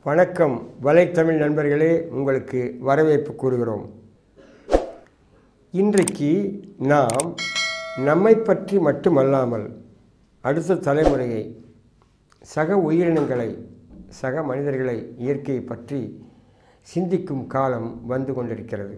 வணக்கம் வலைத்தமிழ் நண்பர்களே உங்களுக்கு வரவேற்பு கூறுகிறோம் இன்றைக்கு நாம் நம்மை பற்றி மட்டுமல்லாமல் அடுத்த தலைமுறையை சக உயிரினங்களை சக மனிதர்களை இயற்கையை பற்றி சிந்திக்கும் காலம் வந்து கொண்டிருக்கிறது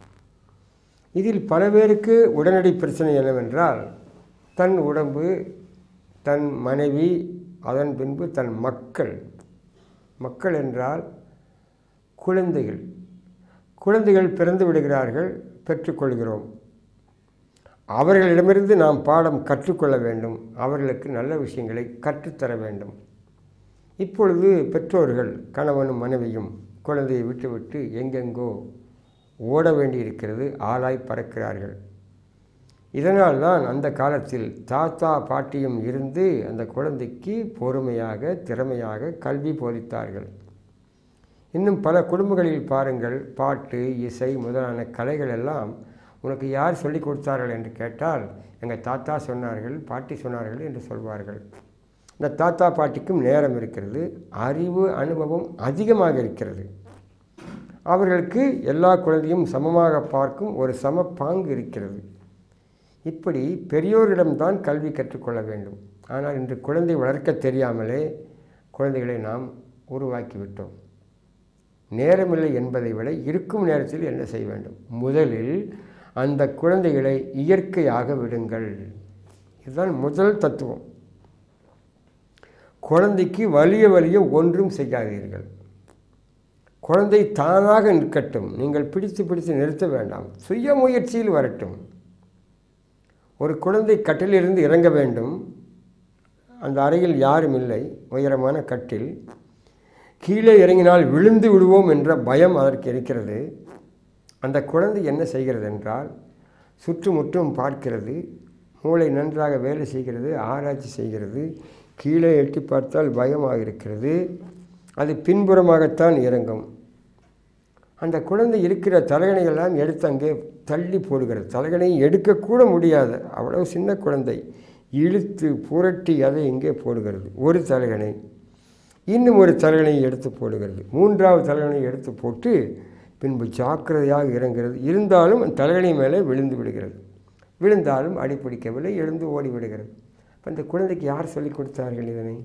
இதில் பல பேருக்கு உடனடி பிரச்சனை என்னவென்றால் தன் உடம்பு தன் மனைவி அதன் பின்பு தன் மக்கள் மக்கள் என்றால் குழந்தைகள் குழந்தைகள் பிறந்து விடுகிறார்கள் பெற்றுக்கொள்கிறோம் அவர்களிடமிருந்து நாம் பாடம் கற்றுக்கொள்ள வேண்டும் அவர்களுக்கு நல்ல விஷயங்களை கற்றுத்தர வேண்டும் இப்பொழுது பெற்றோர்கள் கணவனும் மனைவியும் குழந்தையை விட்டுவிட்டு எங்கெங்கோ ஓட வேண்டியிருக்கிறது ஆளாய் பறக்கிறார்கள் இதனால் தான் அந்த காலத்தில் தாத்தா பாட்டியும் இருந்து அந்த குழந்தைக்கு பொறுமையாக திறமையாக கல்வி போதித்தார்கள் இன்னும் பல குடும்பங்களில் பாருங்கள் பாட்டு இசை முதலான கலைகள் எல்லாம் உனக்கு யார் சொல்லிக் கொடுத்தார்கள் என்று கேட்டால் எங்கள் தாத்தா சொன்னார்கள் பாட்டி சொன்னார்கள் என்று சொல்வார்கள் இந்த தாத்தா பாட்டிக்கும் நேரம் இருக்கிறது அறிவு அனுபவம் அதிகமாக இருக்கிறது அவர்களுக்கு எல்லா குழந்தையும் சமமாக பார்க்கும் ஒரு சம பாங்கு இருக்கிறது இப்படி பெரியோரிடம்தான் கல்வி கற்றுக்கொள்ள வேண்டும் ஆனால் இன்று குழந்தை வளர்க்க தெரியாமலே குழந்தைகளை நாம் உருவாக்கிவிட்டோம் நேரமில்லை என்பதை விட இருக்கும் நேரத்தில் என்ன செய்ய வேண்டும் முதலில் அந்த குழந்தைகளை இயற்கையாக விடுங்கள் இதுதான் முதல் தத்துவம் குழந்தைக்கு வலிய வலிய ஒன்றும் செய்யாதீர்கள் குழந்தை தானாக நிற்கட்டும் நீங்கள் பிடித்து பிடித்து நிறுத்த வேண்டாம் சுய முயற்சியில் வரட்டும் ஒரு குழந்தை கட்டிலிருந்து இறங்க வேண்டும் அந்த அறையில் யாரும் இல்லை உயரமான கட்டில் கீழே இறங்கினால் விழுந்து விடுவோம் என்ற பயம் அதற்கு இருக்கிறது அந்த குழந்தை என்ன செய்கிறது என்றால் சுற்றுமுற்றும் பார்க்கிறது மூளை நன்றாக வேலை செய்கிறது ஆராய்ச்சி செய்கிறது கீழே எட்டி பார்த்தால் பயமாக இருக்கிறது அது பின்புறமாகத்தான் இறங்கும் அந்த குழந்தை இருக்கிற தலைகணையெல்லாம் எடுத்து அங்கே தள்ளி போடுகிறது தலைகணை எடுக்கக்கூட முடியாது அவ்வளவு சின்ன குழந்தை இழுத்து புரட்டி அதை இங்கே போடுகிறது ஒரு தலைகணை இன்னும் ஒரு தலைகணையை எடுத்து போடுகிறது மூன்றாவது தலைகணை எடுத்து போட்டு பின்பு ஜாக்கிரதையாக இறங்கிறது இருந்தாலும் தலைகணை மேலே விழுந்து விடுகிறது விழுந்தாலும் அடிப்பிடிக்கவில்லை எழுந்து ஓடி விடுகிறது அப்போ அந்த குழந்தைக்கு யார் சொல்லிக் கொடுத்தார்கள் இதனை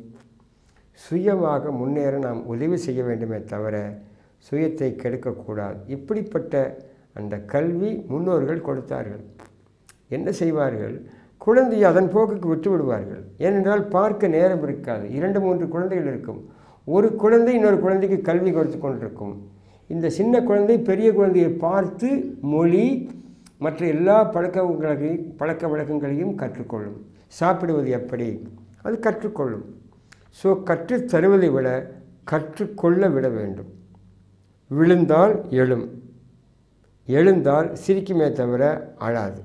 சுயமாக முன்னேற நாம் உதவி செய்ய வேண்டுமே தவிர சுயத்தை கெடுக்கக்கூடாது இப்படிப்பட்ட அந்த கல்வி முன்னோர்கள் கொடுத்தார்கள் என்ன செய்வார்கள் குழந்தையை அதன் போக்குக்கு விட்டு விடுவார்கள் ஏனென்றால் பார்க்க நேரம் இருக்காது இரண்டு மூன்று குழந்தைகள் இருக்கும் ஒரு குழந்தை இன்னொரு குழந்தைக்கு கல்வி கொடுத்து கொண்டிருக்கும் இந்த சின்ன குழந்தை பெரிய குழந்தையை பார்த்து மொழி மற்ற எல்லா பழக்க வழக்கங்களையும் பழக்க வழக்கங்களையும் கற்றுக்கொள்ளும் சாப்பிடுவது எப்படி அது கற்றுக்கொள்ளும் ஸோ கற்றுத் தருவதை விட கற்றுக்கொள்ள விட வேண்டும் விழுந்தால் எழும் எழுந்தால் சிரிக்குமே தவிர அழாது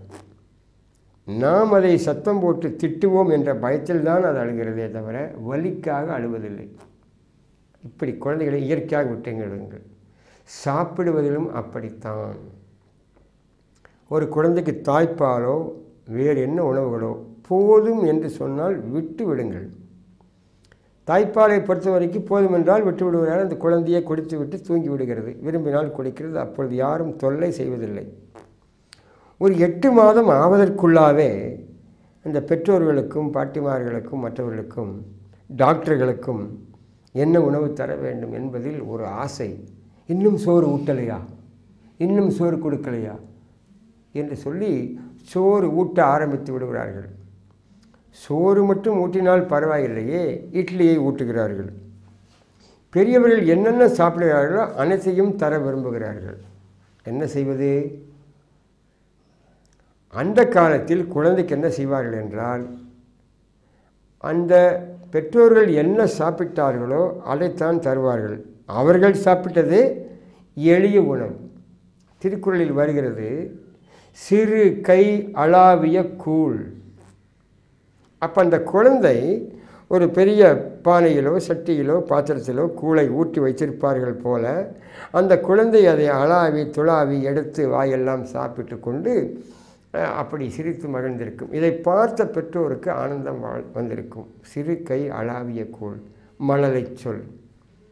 நாம் அதை சத்தம் போட்டு திட்டுவோம் என்ற பயத்தில் தான் அது அழுகிறதே தவிர வலிக்காக அழுவதில்லை இப்படி குழந்தைகளை இயற்கையாக விட்டுங்கள் சாப்பிடுவதிலும் அப்படித்தான் ஒரு குழந்தைக்கு தாய்ப்பாலோ வேறு என்ன உணவுகளோ போதும் என்று சொன்னால் விட்டு விடுங்கள் தாய்ப்பாலை பொறுத்த வரைக்கும் போதும் என்றால் விட்டு விடுவதால் அந்த குழந்தையை குடித்து விட்டு தூங்கி விடுகிறது விரும்பினால் குடிக்கிறது அப்பொழுது யாரும் தொல்லை செய்வதில்லை ஒரு எட்டு மாதம் ஆவதற்குள்ளாவே இந்த பெற்றோர்களுக்கும் பாட்டிமார்களுக்கும் மற்றவர்களுக்கும் டாக்டர்களுக்கும் என்ன உணவு தர வேண்டும் என்பதில் ஒரு ஆசை இன்னும் சோறு ஊட்டலையா இன்னும் சோறு கொடுக்கலையா என்று சொல்லி சோறு ஊட்ட ஆரம்பித்து விடுகிறார்கள் சோறு மட்டும் ஊட்டினால் பரவாயில்லையே இட்லியை ஊட்டுகிறார்கள் பெரியவர்கள் என்னென்ன சாப்பிடுகிறார்களோ அனைத்தையும் தர விரும்புகிறார்கள் என்ன செய்வது அந்த காலத்தில் குழந்தைக்கு என்ன செய்வார்கள் என்றால் அந்த பெற்றோர்கள் என்ன சாப்பிட்டார்களோ அதைத்தான் தருவார்கள் அவர்கள் சாப்பிட்டது எளிய உணவு திருக்குறளில் வருகிறது சிறு கை அளாவிய கூழ் அப்போ அந்த குழந்தை ஒரு பெரிய பானையிலோ சட்டியிலோ பாத்திரத்திலோ கூளை ஊற்றி வைத்திருப்பார்கள் போல அந்த குழந்தை அதை அளாவி துளாவி எடுத்து வாயெல்லாம் சாப்பிட்டு கொண்டு அப்படி சிரித்து மகிழ்ந்திருக்கும் இதை பார்த்த பெற்றோருக்கு ஆனந்தம் வந்திருக்கும் சிறு கை அளாவிய கூழ் மழலை சொல்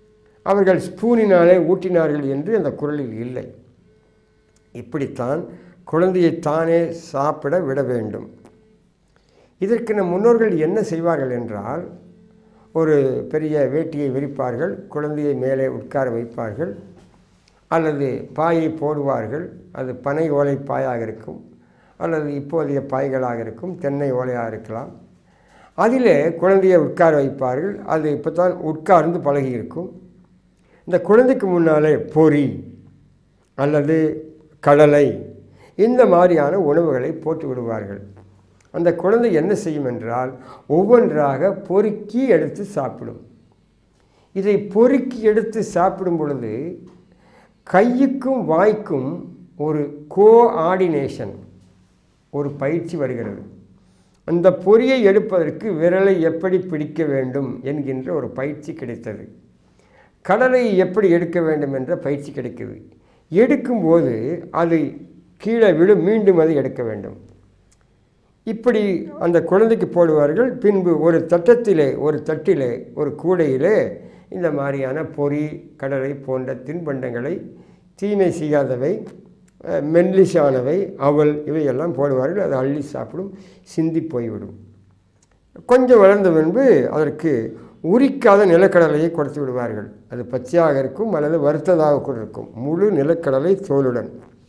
அவர்கள் ஸ்பூனினாலே ஊட்டினார்கள் என்று அந்த குரலில் இல்லை இப்படித்தான் குழந்தையை தானே சாப்பிட விட வேண்டும் இதற்கு நம் முன்னோர்கள் என்ன செய்வார்கள் என்றால் ஒரு பெரிய வேட்டியை விரிப்பார்கள் குழந்தையை மேலே உட்கார வைப்பார்கள் அல்லது பாயை போடுவார்கள் அது பனை ஓலை பாயாக இருக்கும் அல்லது இப்போதைய பாய்களாக இருக்கும் தென்னை ஓலையாக இருக்கலாம் அதிலே குழந்தையை உட்கார வைப்பார்கள் அது இப்போ தான் உட்கார்ந்து பழகி இருக்கும் இந்த குழந்தைக்கு முன்னாலே பொறி அல்லது கடலை இந்த மாதிரியான உணவுகளை போட்டு விடுவார்கள் அந்த குழந்தை என்ன செய்யும் என்றால் ஒவ்வொன்றாக பொறுக்கி எடுத்து சாப்பிடும் இதை பொறுக்கி எடுத்து சாப்பிடும் பொழுது கையுக்கும் வாய்க்கும் ஒரு கோஆர்டினேஷன் ஒரு பயிற்சி வருகிறது அந்த பொறியை எடுப்பதற்கு விரலை எப்படி பிடிக்க வேண்டும் என்கின்ற ஒரு பயிற்சி கிடைத்தது கடலை எப்படி எடுக்க வேண்டும் என்ற பயிற்சி கிடைக்குது எடுக்கும்போது அது கீழே விழும் மீண்டும் அதை எடுக்க வேண்டும் இப்படி அந்த குழந்தைக்கு போடுவார்கள் பின்பு ஒரு தட்டத்திலே ஒரு தட்டிலே ஒரு கூடையிலே இந்த மாதிரியான பொறி கடலை போன்ற தின்பண்டங்களை தீமை செய்யாதவை அஹ், மெல்லிசானவை அவல் இவையெல்லாம் போடுவார்கள் அதை அள்ளி சாப்பிடும் சிந்தி போய்விடும் கொஞ்சம் வளர்ந்த பின்பு அதற்கு உரிக்காத நிலக்கடலையை கொடுத்து விடுவார்கள் அது பச்சையாக இருக்கும் அல்லது வறுத்ததாக கூட இருக்கும் முழு நிலக்கடலை தோலுடன்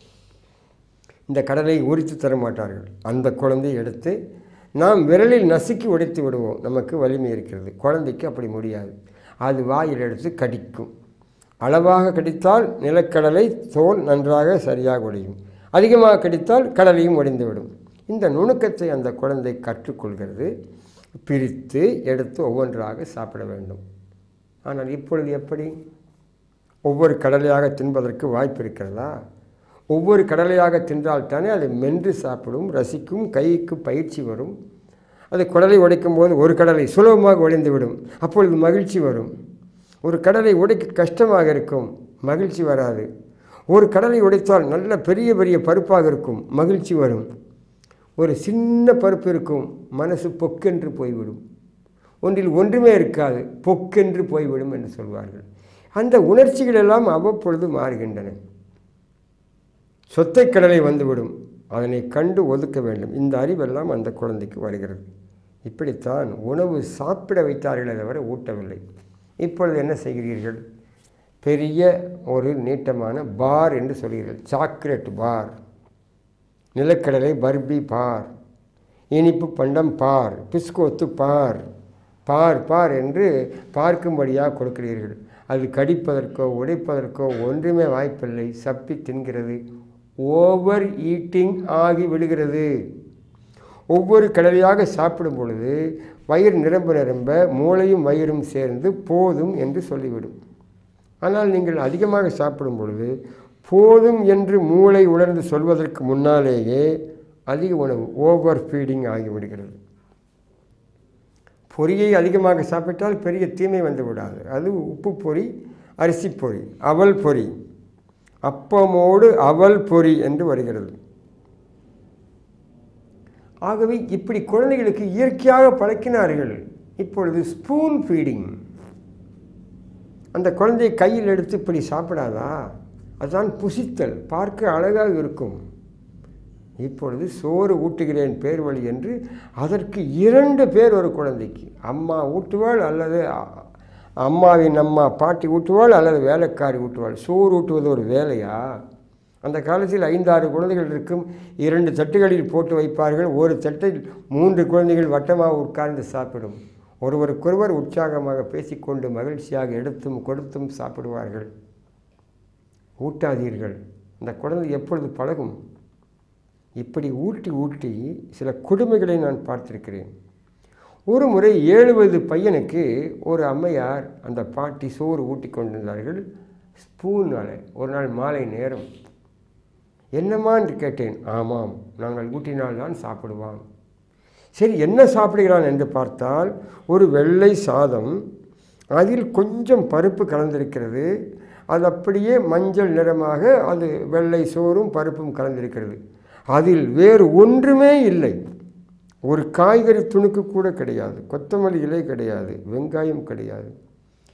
இந்த கடலை உரித்து தர மாட்டார்கள் அந்த குழந்தையை எடுத்து நாம் விரலில் நசுக்கி உடைத்து விடுவோம் நமக்கு வலிமை இருக்கிறது குழந்தைக்கு அப்படி முடியாது அது வாயில் எடுத்து கடிக்கும் அளவாக கடித்தால் நிலக்கடலை தோல் நன்றாக சரியாக உடையும் அதிகமாக கடித்தால் கடலையும் உடைந்துவிடும் இந்த நுணுக்கத்தை அந்த குழந்தை கற்றுக்கொள்கிறது பிரித்து எடுத்து ஒவ்வொன்றாக சாப்பிட வேண்டும் ஆனால் இப்பொழுது எப்படி ஒவ்வொரு கடலையாக தின்பதற்கு வாய்ப்பு இருக்கிறதா ஒவ்வொரு கடலையாக தின்றால் தானே அதை மென்று சாப்பிடும் ரசிக்கும் கைக்கு பயிற்சி வரும் அது குடலை உடைக்கும் போது ஒரு கடலை சுலபமாக உடைந்துவிடும் அப்பொழுது மகிழ்ச்சி வரும் ஒரு கடலை உடைக்க கஷ்டமாக இருக்கும் மகிழ்ச்சி வராது ஒரு கடலை உடைத்தால் நல்ல பெரிய பெரிய பருப்பாக இருக்கும் மகிழ்ச்சி வரும் ஒரு சின்ன பருப்பு இருக்கும் மனசு பொக்கென்று போய்விடும் ஒன்றில் ஒன்றுமே இருக்காது பொக்கென்று போய்விடும் என்று சொல்வார்கள் அந்த உணர்ச்சிகள் எல்லாம் அவ்வப்பொழுது மாறுகின்றன சொத்தை கடலை வந்துவிடும் அதனை கண்டு ஒதுக்க வேண்டும் இந்த அறிவெல்லாம் அந்த குழந்தைக்கு வருகிறது இப்படித்தான் உணவு சாப்பிட வைத்தார்களே தவிர ஊட்டவில்லை இப்பொழுது என்ன செய்கிறீர்கள் பெரிய ஒரு நீட்டமான பார் என்று சொல்கிறீர்கள் சாக்லேட் பார் நிலக்கடலை பர்பி பார் இனிப்பு பண்டம் பார் பிஸ்கோத்து பார் பார் பார் என்று பார்க்கும்படியாக கொடுக்கிறீர்கள் அது கடிப்பதற்கோ உடைப்பதற்கோ ஒன்றுமே வாய்ப்பில்லை சப்பி தின்கிறது ஓவர் ஈட்டிங் ஆகி விடுகிறது ஒவ்வொரு கடலையாக சாப்பிடும் பொழுது வயிறு நிரம்ப நிரம்ப மூளையும் வயிறும் சேர்ந்து போதும் என்று சொல்லிவிடும் ஆனால் நீங்கள் அதிகமாக சாப்பிடும் பொழுது போதும் என்று மூளை உணர்ந்து சொல்வதற்கு முன்னாலேயே அதிக உணவு ஓவர் ஃபீடிங் ஆகிவிடுகிறது பொரியை அதிகமாக சாப்பிட்டால் பெரிய தீமை வந்து விடாது அது உப்பு பொரி அரிசி பொரி அவல் பொரி அப்பமோடு அவல் பொரி என்று வருகிறது ஆகவே இப்படி குழந்தைகளுக்கு இயற்கையாக பழக்கினார்கள் இப்பொழுது ஸ்பூன் ஃபீடிங் அந்த குழந்தையை கையில் எடுத்து இப்படி சாப்பிடாதா அதுதான் புசித்தல் பார்க்க அழகாக இருக்கும் இப்பொழுது சோறு ஊட்டுகிறேன் பேர் வழி என்று அதற்கு இரண்டு பேர் ஒரு குழந்தைக்கு அம்மா ஊட்டுவாள் அல்லது அ- அம்மாவின் அம்மா பாட்டி ஊட்டுவாள் அல்லது வேலைக்காரி ஊட்டுவாள் சோறு ஊட்டுவது ஒரு வேலையா அந்த காலத்தில் ஐந்தாறு குழந்தைகள் இருக்கும் இரண்டு தட்டுகளில் போட்டு வைப்பார்கள் ஒரு தட்டில் மூன்று குழந்தைகள் வட்டமாக உட்கார்ந்து சாப்பிடும் ஒருவருக்கொருவர் உற்சாகமாக பேசிக்கொண்டு மகிழ்ச்சியாக எடுத்தும் கொடுத்தும் சாப்பிடுவார்கள் ஊட்டாதீர்கள் அந்த குழந்தை எப்பொழுது பழகும் இப்படி ஊட்டி ஊட்டி சில கொடுமைகளை நான் பார்த்திருக்கிறேன் ஒரு முறை ஏழு வயது பையனுக்கு ஒரு அம்மையார் அந்த பாட்டி சோறு ஊட்டி கொண்டிருந்தார்கள் ஸ்பூனால் ஒரு நாள் மாலை நேரம் என்னம்மா என்று கேட்டேன் ஆமாம் நாங்கள் ஊட்டினால்தான் சாப்பிடுவான் சரி என்ன சாப்பிடுகிறான் என்று பார்த்தால் ஒரு வெள்ளை சாதம் அதில் கொஞ்சம் பருப்பு கலந்திருக்கிறது அது அப்படியே மஞ்சள் நிறமாக அது வெள்ளை சோறும் பருப்பும் கலந்திருக்கிறது அதில் வேறு ஒன்றுமே இல்லை ஒரு காய்கறி துணுக்கு கூட கிடையாது கொத்தமல்லி இலை கிடையாது வெங்காயம் கிடையாது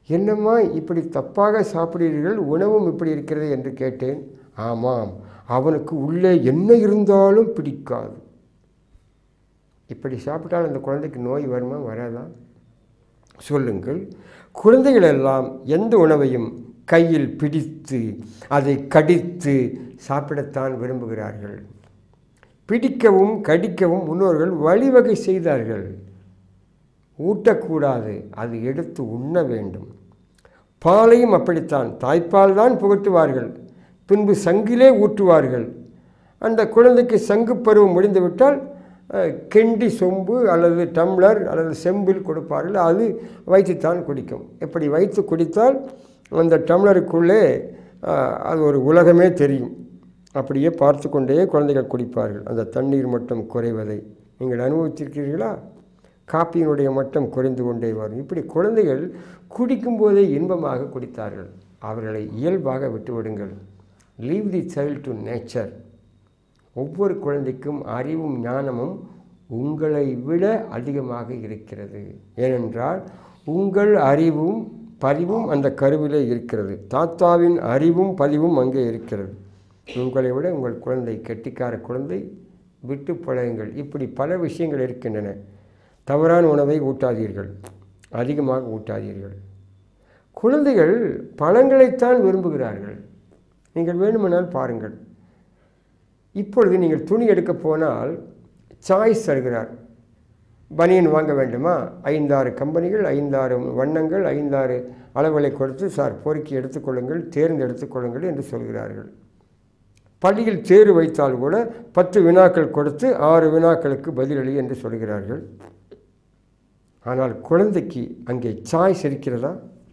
என்னம்மா இப்படி தப்பாக சாப்பிடுகிறீர்கள் உணவும் இப்படி இருக்கிறது என்று கேட்டேன் ஆமாம் அவனுக்கு உள்ளே என்ன இருந்தாலும் பிடிக்காது இப்படி சாப்பிட்டால் அந்த குழந்தைக்கு நோய் வருமா வராதா சொல்லுங்கள் குழந்தைகள் எல்லாம் எந்த உணவையும் கையில் பிடித்து அதை கடித்து சாப்பிடத்தான் விரும்புகிறார்கள் பிடிக்கவும் கடிக்கவும் முன்னோர்கள் வழிவகை செய்தார்கள் ஊட்டக்கூடாது அது எடுத்து உண்ண வேண்டும் பாலையும் அப்படித்தான் தாய்ப்பால் தான் புகட்டுவார்கள் பின்பு சங்கிலே ஊற்றுவார்கள் அந்த குழந்தைக்கு சங்கு பருவம் முடிந்துவிட்டால் அஹ், கெண்டி சொம்பு அல்லது டம்ளர் அல்லது செம்பில் கொடுப்பார்கள் அது வைத்துத்தான் குடிக்கும் இப்படி வைத்து குடித்தால் அந்த டம்ளருக்குள்ளே அஹ், அது ஒரு உலகமே தெரியும் அப்படியே பார்த்து கொண்டே குழந்தைகள் குடிப்பார்கள் அந்த தண்ணீர் மட்டம் குறைவதை நீங்கள் அனுபவித்திருக்கிறீர்களா காப்பியினுடைய மட்டம் குறைந்து கொண்டே வரும் இப்படி குழந்தைகள் குடிக்கும்போதே இன்பமாக குடித்தார்கள் அவர்களை இயல்பாக விட்டுவிடுங்கள் leave the child to nature ஒவ்வொரு குழந்தைக்கும் அறிவும் ஞானமும் உங்களை விட அதிகமாக இருக்கிறது ஏனென்றால் உங்கள் அறிவும் பதிவும் அந்த கருவிலே இருக்கிறது தாத்தாவின் அறிவும் பதிவும் அங்கே இருக்கிறது உங்களை விட உங்கள் குழந்தை கெட்டிக்கார குழந்தை விட்டு பழகுங்கள் இப்படி பல விஷயங்கள் இருக்கின்றன தவறான உணவை ஊட்டாதீர்கள் அதிகமாக ஊட்டாதீர்கள் குழந்தைகள் பழங்களைத்தான் விரும்புகிறார்கள் நீங்கள் வேணுமானால் பாருங்கள் இப்பொழுது நீங்கள் துணி எடுக்க போனால் சாய்ஸ் தருகிறார் பனியன் வாங்க வேண்டுமா ஐந்தாறு கம்பெனிகள் ஐந்தாறு வண்ணங்கள் ஐந்தாறு அளவுகளை கொடுத்து சார் பொறுக்கி எடுத்துக்கொள்ளுங்கள் தேர்ந்து எடுத்துக்கொள்ளுங்கள் என்று சொல்கிறார்கள் பள்ளியில் தேர்வு வைத்தால் கூட பத்து வினாக்கள் கொடுத்து ஆறு வினாக்களுக்கு பதிலளி என்று சொல்கிறார்கள் ஆனால் குழந்தைக்கு அங்கே சாய்ஸ் இருக்கிறதா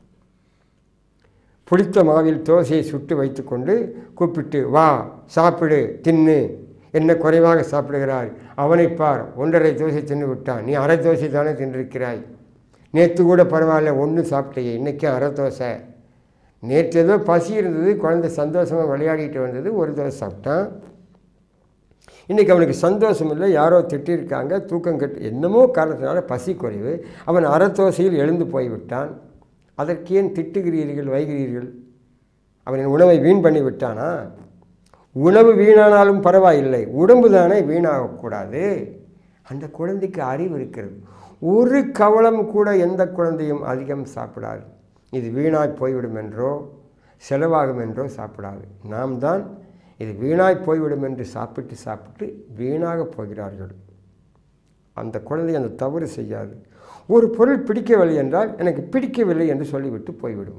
புளித்த மாவில் தோசையை சுட்டு வைத்துக்கொண்டு கூப்பிட்டு வா சாப்பிடு தின்னு என்ன குறைவாக சாப்பிடுகிறாய் அவனை பார் ஒன்றரை தோசை தின்னு விட்டான் நீ அரை தோசை தானே தின்றிருக்கிறாய் நேற்று கூட பரவாயில்ல ஒன்று சாப்பிட்டையே இன்றைக்கும் அரை தோசை நேற்று ஏதோ பசி இருந்தது குழந்தை சந்தோஷமாக விளையாடிட்டு வந்தது ஒரு தோசை சாப்பிட்டான் இன்றைக்கி அவனுக்கு சந்தோஷம் இல்லை யாரோ திட்டிருக்காங்க தூக்கம் கட்டு என்னமோ காரணத்தினால பசி குறைவு அவன் அரை தோசையில் எழுந்து போய்விட்டான் அதற்கு ஏன் திட்டுகிறீர்கள் வைகிறீர்கள் அவனின் உணவை வீண் பண்ணி விட்டானா உணவு வீணானாலும் பரவாயில்லை உடம்பு தானே வீணாகக்கூடாது அந்த குழந்தைக்கு அறிவு இருக்கிறது ஒரு கவலம் கூட எந்த குழந்தையும் அதிகம் சாப்பிடாது இது வீணாய் போய்விடும் என்றோ செலவாகும் என்றோ சாப்பிடாது நாம் தான் இது வீணாய் போய்விடும் என்று சாப்பிட்டு சாப்பிட்டு வீணாக போகிறார்கள் அந்த குழந்தை அந்த தவறு செய்யாது ஒரு பொருள் பிடிக்கவில்லை என்றால் எனக்கு பிடிக்கவில்லை என்று சொல்லிவிட்டு போய்விடும்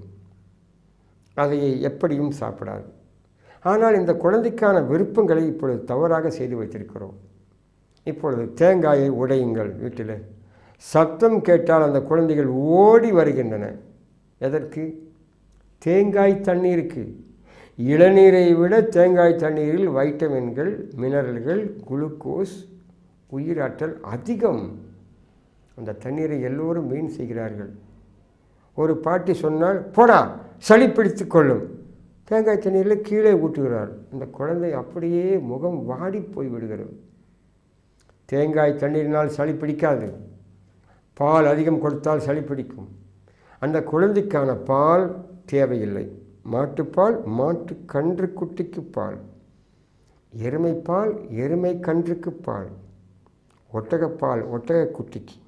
அதை எப்படியும் சாப்பிடாது ஆனால் இந்த குழந்தைக்கான விருப்பங்களை இப்பொழுது தவறாக செய்து வைத்திருக்கிறோம் இப்பொழுது தேங்காயை உடையுங்கள் வீட்டில் சத்தம் கேட்டால் அந்த குழந்தைகள் ஓடி வருகின்றன எதற்கு தேங்காய் தண்ணீருக்கு இளநீரை விட தேங்காய் தண்ணீரில் வைட்டமின்கள் மினரல்கள் குளுக்கோஸ் உயிராற்றல் அதிகம் அந்த தண்ணீரை எல்லோரும் வீண் செய்கிறார்கள் ஒரு பாட்டி சொன்னால் போடா சளி பிடித்து கொள்ளும் தேங்காய் தண்ணீரில் கீழே ஊற்றுகிறார் அந்த குழந்தை அப்படியே முகம் வாடி போய் விடுகிறது தேங்காய் தண்ணீரினால் சளி பிடிக்காது பால் அதிகம் கொடுத்தால் சளி பிடிக்கும் அந்த குழந்தைக்கான பால் தேவையில்லை மாட்டுப்பால் மாட்டு கன்று குட்டிக்கு பால் எருமைப்பால் எருமை கன்றுக்கு பால் ஒட்டகப்பால் ஒட்டக குட்டிக்கு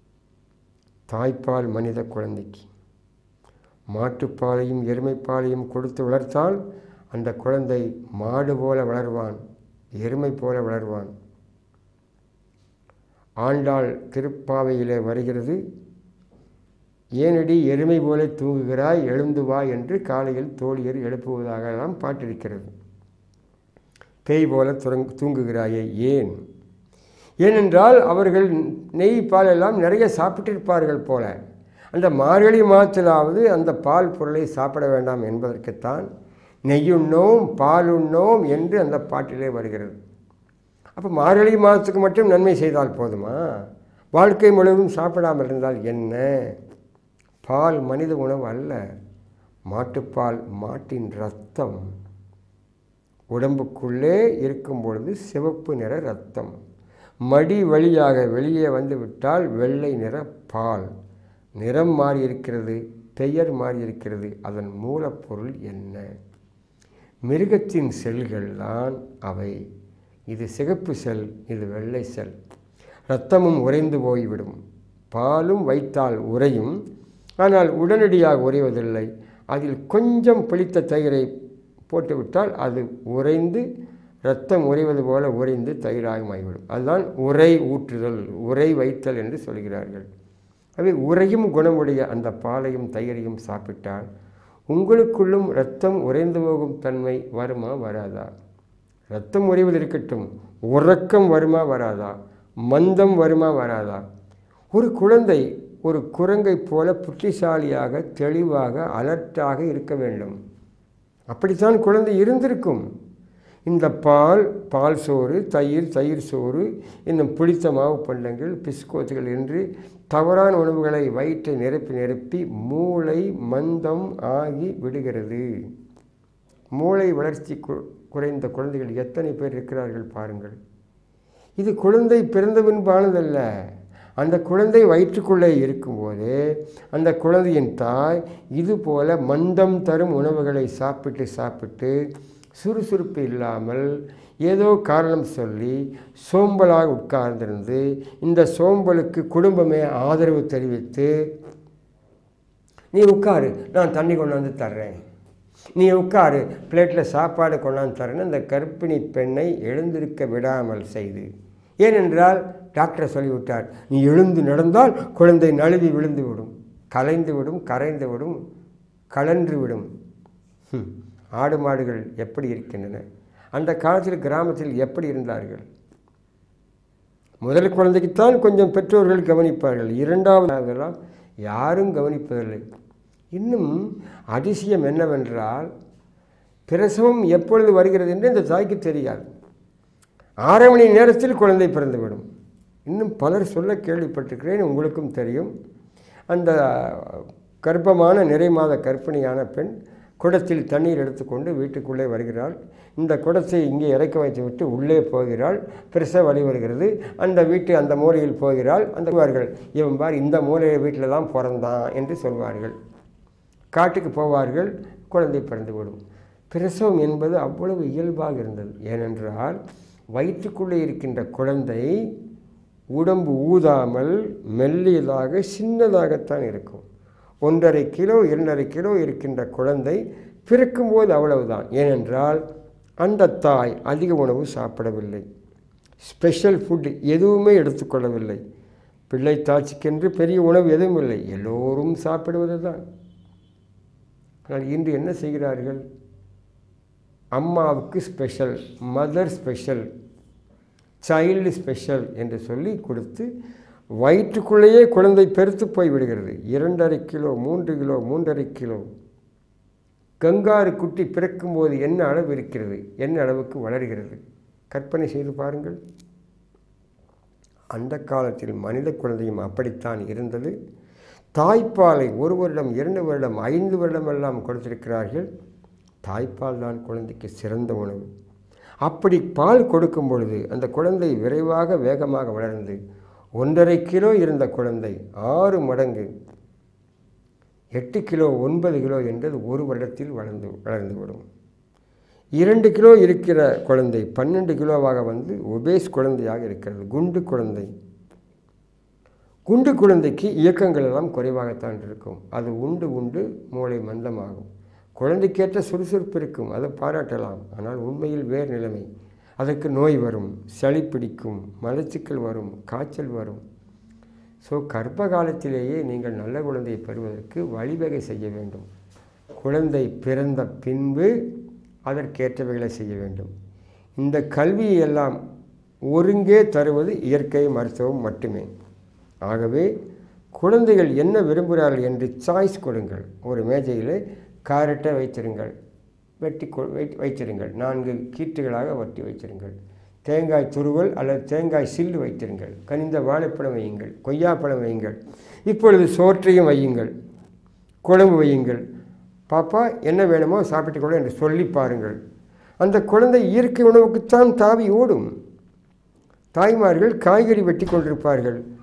தாய்ப்பால் மனித குழந்தைக்கு மாட்டுப்பாலையும் எருமைப்பாலையும் கொடுத்து வளர்த்தால் அந்த குழந்தை மாடு போல வளர்வான் எருமை போல வளர்வான் ஆண்டாள் திருப்பாவையிலே வருகிறது ஏனடி எருமை போல தூங்குகிறாய் எழுந்து வா என்று காலையில் தோழியர் எழுப்புவதாகலாம் பாட்டிருக்கிறது பேய் போல துறங் தூங்குகிறாயே ஏன் ஏனென்றால் அவர்கள் நெய் பால் எல்லாம் நிறைய சாப்பிட்டிருப்பார்கள் போல அந்த மார்கழி மாதத்திலாவது அந்த பால் பொருளை சாப்பிட வேண்டாம் என்பதற்குத்தான் நெய்யுண்ணோம் பாலுண்ணோம் என்று அந்த பாட்டிலே வருகிறது அப்போ மார்கழி மாதத்துக்கு மட்டும் நன்மை செய்தால் போதுமா வாழ்க்கை முழுவதும் சாப்பிடாமல் இருந்தால் என்ன பால் மனித உணவு அல்ல மாட்டுப்பால் மாட்டின் ரத்தம் உடம்புக்குள்ளே இருக்கும் பொழுது சிவப்பு நிற ரத்தம் மடி வழியாக வெளியே வந்து விட்டால் வெள்ளை நிற பால் நிறம் மாறி இருக்கிறது பெயர் மாறியிருக்கிறது அதன் மூலப்பொருள் என்ன மிருகத்தின் செல்கள் தான் அவை இது சிகப்பு செல் இது வெள்ளை செல் இரத்தமும் உறைந்து போய்விடும் பாலும் வைத்தால் உறையும் ஆனால் உடனடியாக உறைவதில்லை அதில் கொஞ்சம் புளித்த தயிரை போட்டுவிட்டால் அது உறைந்து இரத்தம் உறைவது போல உறைந்து தயிராக மாறிவிடும் அதுதான் உரை ஊற்றுதல் உரை வைத்தல் என்று சொல்கிறார்கள் அவை உறையும் குணமுடைய அந்த பாலையும் தயிரையும் சாப்பிட்டால் உங்களுக்குள்ளும் இரத்தம் உறைந்து போகும் தன்மை வருமா வராதா இரத்தம் உறைவது இருக்கட்டும் உறக்கம் வருமா வராதா மந்தம் வருமா வராதா ஒரு குழந்தை ஒரு குரங்கை போல புத்திசாலியாக தெளிவாக அலர்ட்டாக இருக்க வேண்டும் அப்படித்தான் குழந்தை இருந்திருக்கும் இந்த பால் பால் சோறு தயிர் தயிர் சோறு இன்னும் புளித்த மாவு பண்டங்கள் பிஸ்கோத்துகள் என்று தவறான உணவுகளை வயிற்றை நிரப்பி நிரப்பி மூளை மந்தம் ஆகி விடுகிறது மூளை வளர்ச்சி கு- குறைந்த குழந்தைகள் எத்தனை பேர் இருக்கிறார்கள் பாருங்கள் இது குழந்தை பிறந்த பின்பானதல்ல அந்த குழந்தை வயிற்றுக்குள்ளே இருக்கும்போது அந்த குழந்தையின் தாய் இது போல மந்தம் தரும் உணவுகளை சாப்பிட்டு சாப்பிட்டு சுறுசுறுப்பு இல்லாமல் ஏதோ காரணம் சொல்லி சோம்பலாக உட்கார்ந்திருந்து இந்த சோம்பலுக்கு குடும்பமே ஆதரவு தெரிவித்து நீ உட்காரு நான் தண்ணி கொண்டாந்து தர்றேன் நீ உட்காரு பிளேட்டில் சாப்பாடு கொண்டாந்து தரேன்னு அந்த கர்ப்பிணி பெண்ணை எழுந்திருக்க விடாமல் செய்து ஏனென்றால் டாக்டர் சொல்லிவிட்டார் நீ எழுந்து நடந்தால் குழந்தை நழுவி விழுந்து விடும் கலைந்து விடும் கரைந்து விடும் கலன்று விடும் ஹம், ஆடு மாடுகள் எப்படி இருக்கின்றன அந்த காலத்தில் கிராமத்தில் எப்படி இருந்தார்கள் முதல் குழந்தைக்குத்தான் கொஞ்சம் பெற்றோர்கள் கவனிப்பார்கள் இரண்டாவதெல்லாம் யாரும் கவனிப்பதில்லை இன்னும் அதிசயம் என்னவென்றால் பிரசவம் எப்பொழுது வருகிறது என்று இந்த தாய்க்கு தெரியாது ஆறு மணி நேரத்தில் குழந்தை பிறந்துவிடும் இன்னும் பலர் சொல்ல கேள்விப்பட்டிருக்கிறேன் உங்களுக்கும் தெரியும் அந்த கர்ப்பமான நிறை மாத கர்ப்பிணியான பெண் குடத்தில் தண்ணீர் எடுத்துக்கொண்டு வீட்டுக்குள்ளே வருகிறாள் இந்த குடத்தை இங்கே இறக்க வைத்துவிட்டு உள்ளே போகிறாள் பிரசவ வழி வருகிறது அந்த வீட்டு அந்த மூலையில் போகிறாள் அந்த சொல்வார்கள் இவன் பார் இந்த மூலையை வீட்டில் தான் பிறந்தான் என்று சொல்வார்கள் காட்டுக்கு போவார்கள் குழந்தை பிறந்துவிடும் பிரசவம் என்பது அவ்வளவு இயல்பாக இருந்தது ஏனென்றால் வயிற்றுக்குள்ளே இருக்கின்ற குழந்தை உடம்பு ஊதாமல் மெல்லியதாக சின்னதாகத்தான் இருக்கும் ஒன்றரை கிலோ இரண்டரை கிலோ இருக்கின்ற குழந்தை பிறக்கும்போது அவ்வளவுதான் ஏனென்றால் அந்த தாய் அதிக உணவு சாப்பிடவில்லை ஸ்பெஷல் ஃபுட் எதுவுமே எடுத்துக்கொள்ளவில்லை பிள்ளை தாட்சிக்கென்று பெரிய உணவு எதுவும் இல்லை எல்லோரும் சாப்பிடுவது தான் ஆனால் இன்று என்ன செய்கிறார்கள் அம்மாவுக்கு special mother special child special என்று சொல்லி கொடுத்து வயிற்றுக்குள்ளேயே குழந்தை பெருத்து போய் விடுகிறது இரண்டரை கிலோ மூன்று கிலோ மூன்றரை கிலோ கங்காரு குட்டி பிறக்கும்போது என்ன அளவு இருக்கிறது என்ன அளவுக்கு வளர்கிறது கற்பனை செய்து பாருங்கள் அந்த காலத்தில் மனித குழந்தையும் அப்படித்தான் இருந்தது தாய்ப்பாலை ஒரு வருடம் இரண்டு வருடம் ஐந்து வருடம் எல்லாம் கொடுத்திருக்கிறார்கள் தாய்ப்பால் தான் குழந்தைக்கு சிறந்த உணவு அப்படி பால் கொடுக்கும் பொழுது அந்த குழந்தை விரைவாக வேகமாக வளர்ந்து ஒன்றரை கிலோ இருந்த குழந்தை ஆறு மடங்கு எட்டு கிலோ ஒன்பது கிலோ என்றது ஒரு வருடத்தில் வளர்ந்து வளர்ந்துவிடும் இரண்டு கிலோ இருக்கிற குழந்தை பன்னெண்டு கிலோவாக வந்து ஒபேஸ் குழந்தையாக இருக்கிறது குண்டு குழந்தை குண்டு குழந்தைக்கு இயக்கங்கள் எல்லாம் குறைவாகத்தான் இருக்கும் அது உண்டு உண்டு மூளை மந்தமாகும் குழந்தைக்கேற்ற சுறுசுறுப்பு இருக்கும் அதை பாராட்டலாம் ஆனால் உண்மையில் வேறு நிலைமை அதற்கு நோய் வரும் சளி பிடிக்கும் மலச்சிக்கல் வரும் காய்ச்சல் வரும் ஸோ கர்ப்ப காலத்திலேயே நீங்கள் நல்ல குழந்தையை பெறுவதற்கு வழிவகை செய்ய வேண்டும் குழந்தை பிறந்த பின்பு அதற்கேற்றவைகளை செய்ய வேண்டும் இந்த கல்வியை எல்லாம் ஒருங்கே தருவது இயற்கை மருத்துவம் மட்டுமே ஆகவே குழந்தைகள் என்ன விரும்புகிறார்கள் என்று சாய்ஸ் கொடுங்கள் ஒரு மேஜையில் காரட்டை வைத்திருங்கள் வெட்டி கொ வை வைத்திருங்கள் நான்கு கீற்றுகளாக ஒட்டி வைத்திருங்கள் தேங்காய் துருவல் அல்லது தேங்காய் சில்லு வைத்திருங்கள் கனிந்த வாழைப்பழம் வையுங்கள் கொய்யாப்பழம் வையுங்கள் இப்பொழுது சோற்றையும் வையுங்கள் குழம்பு வையுங்கள் பாப்பா என்ன வேணுமோ சாப்பிட்டுக்கொள்ள என்று சொல்லி பாருங்கள் அந்த குழந்தை இயற்கை உணவுக்குத்தான் தாவி ஓடும் தாய்மார்கள் காய்கறி வெட்டி கொண்டிருப்பார்கள்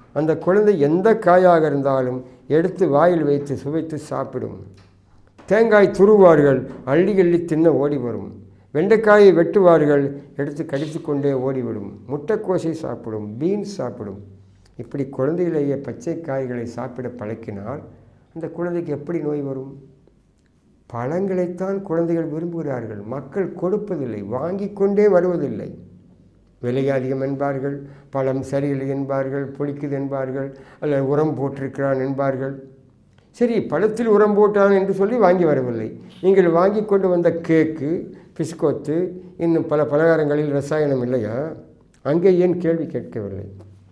அந்த குழந்தை எந்த காயாக இருந்தாலும் எடுத்து வாயில் வைத்து சுவைத்து சாப்பிடும் தேங்காய் துருவார்கள் அள்ளி அள்ளி தின்ன ஓடி வரும் வெண்டைக்காயை வெட்டுவார்கள் எடுத்து கடித்து கொண்டே ஓடிவிடும் முட்டைக்கோசை சாப்பிடும் பீன்ஸ் சாப்பிடும் இப்படி குழந்தையிலேயே பச்சை காய்களை சாப்பிட பழக்கினால் அந்த குழந்தைக்கு எப்படி நோய் வரும் பழங்களைத்தான் குழந்தைகள் விரும்புகிறார்கள் மக்கள் கொடுப்பதில்லை வாங்கி கொண்டே வருவதில்லை விலை அதிகம் என்பார்கள் பழம் சரியில்லை என்பார்கள் புளிக்குது என்பார்கள் அல்லது உரம் போட்டிருக்கிறான் என்பார்கள் சரி பழத்தில் உரம் போட்டான் என்று சொல்லி வாங்கி வரவில்லை நீங்கள் வாங்கி கொண்டு வந்த கேக்கு பிஸ்கோத்து இன்னும் பல பலகாரங்களில் ரசாயனம் இல்லையா அங்கே ஏன் கேள்வி கேட்கவில்லை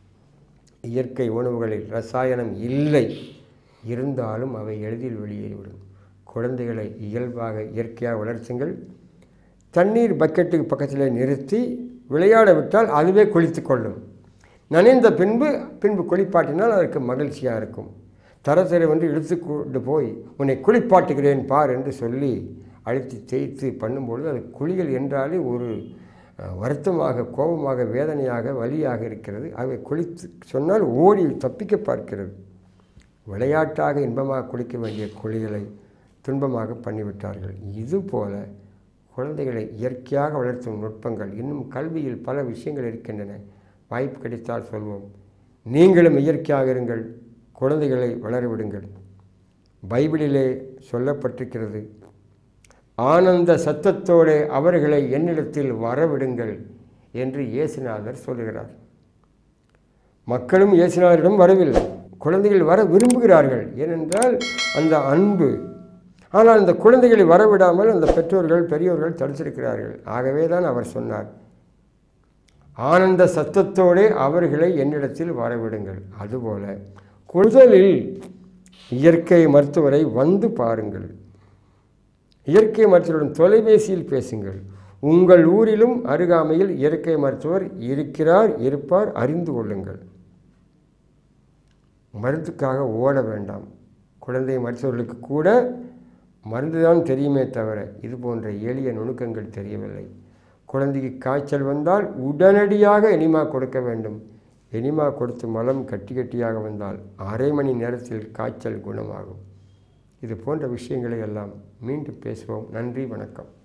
இயற்கை உணவுகளில் ரசாயனம் இல்லை இருந்தாலும் அவை எளிதில் வெளியேறிவிடும் குழந்தைகளை இயல்பாக இயற்கையாக வளர்த்துங்கள் தண்ணீர் பக்கெட்டுக்கு பக்கத்தில் நிறுத்தி விளையாட விட்டால் அதுவே குளித்து கொள்ளும் நனைந்த பின்பு பின்பு குளிப்பாட்டினால் அதற்கு மகிழ்ச்சியாக இருக்கும் தரத்தரை வந்து இழுத்து கொண்டு போய் உன்னை குளிப்பாட்டுகிறேன் பார் என்று சொல்லி அழுத்தி தேய்த்து பண்ணும்பொழுது அது குளியல் என்றாலே ஒரு அஹ், வருத்தமாக கோபமாக வேதனையாக வலியாக இருக்கிறது அவை குளித்து சொன்னால் ஓடி தப்பிக்க பார்க்கிறது விளையாட்டாக இன்பமாக குளிக்க வேண்டிய குளியலை துன்பமாக பண்ணிவிட்டார்கள் இதுபோல குழந்தைகளை இயற்கையாக வளர்த்தும் நுட்பங்கள் இன்னும் கல்வியில் பல விஷயங்கள் இருக்கின்றன வாய்ப்பு கிடைத்தால் சொல்வோம் நீங்களும் இயற்கையாக இருங்கள் குழந்தைகளை வளரவிடுங்கள் பைபிளிலே சொல்லப்பட்டிருக்கிறது ஆனந்த சத்தத்தோடு அவர்களை என்னிடத்தில் வரவிடுங்கள் என்று இயேசுநாதர் சொல்லுகிறார் மக்களும் இயேசுநாதரிடம் வரவில்லை குழந்தைகள் வர விரும்புகிறார்கள் ஏனென்றால் அந்த அன்பு ஆனால் அந்த குழந்தைகளை வரவிடாமல் அந்த பெற்றோர்கள் பெரியோர்கள் தடுத்திருக்கிறார்கள் ஆகவே தான் அவர் சொன்னார் ஆனந்த சத்தத்தோடே அவர்களை என்னிடத்தில் வரவிடுங்கள் அதுபோல குழுதலில் இயற்கை மருத்துவரை வந்து பாருங்கள் இயற்கை மருத்துவருடன் தொலைபேசியில் பேசுங்கள் உங்கள் ஊரிலும் அருகாமையில் இயற்கை மருத்துவர் இருக்கிறார் இருப்பார் அறிந்து கொள்ளுங்கள் மருந்துக்காக ஓட வேண்டாம் குழந்தை மருத்துவர்களுக்கு கூட மருந்து தான் தெரியுமே தவிர இது போன்ற எளிய நுணுக்கங்கள் தெரியவில்லை குழந்தைக்கு காய்ச்சல் வந்தால் உடனடியாக எனிமா கொடுக்க வேண்டும் எனிமா கொடுத்து மலம் கட்டி கட்டியாக வந்தால் அரை மணி நேரத்தில் காய்ச்சல் குணமாகும் இது போன்ற விஷயங்களை எல்லாம் மீண்டும் பேசுவோம் நன்றி வணக்கம்